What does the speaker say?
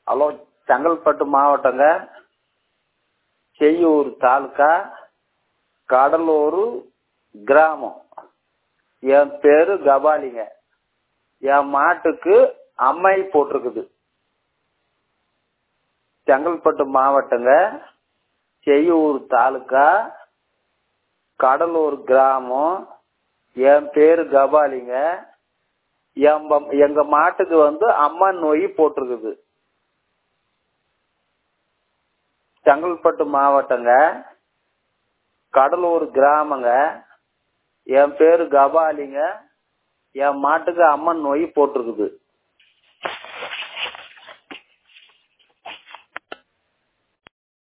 hello Chengalpattu மாவட்டங்க செய்யூர் தாலுக்கா கடலூர் கிராமம் என் பேரு கபாலிங்க என் மாட்டுக்கு அம்மை போட்டிருக்குது செங்கல்பட்டு மாவட்டங்க செய்யூர் தாலுக்கா கடலூர் கிராமம் என் பேரு கபாலிங்க எம்ப- எங்க மாட்டுக்கு வந்து அம்மன் நோய் போட்டிருக்குது செங்கல்பட்டு மாவட்டங்க கடலூர் கிராமங்க என் பேரு கபாலிங்க என் மாட்டுக்கு அம்மன் நோய் போட்டிருக்குது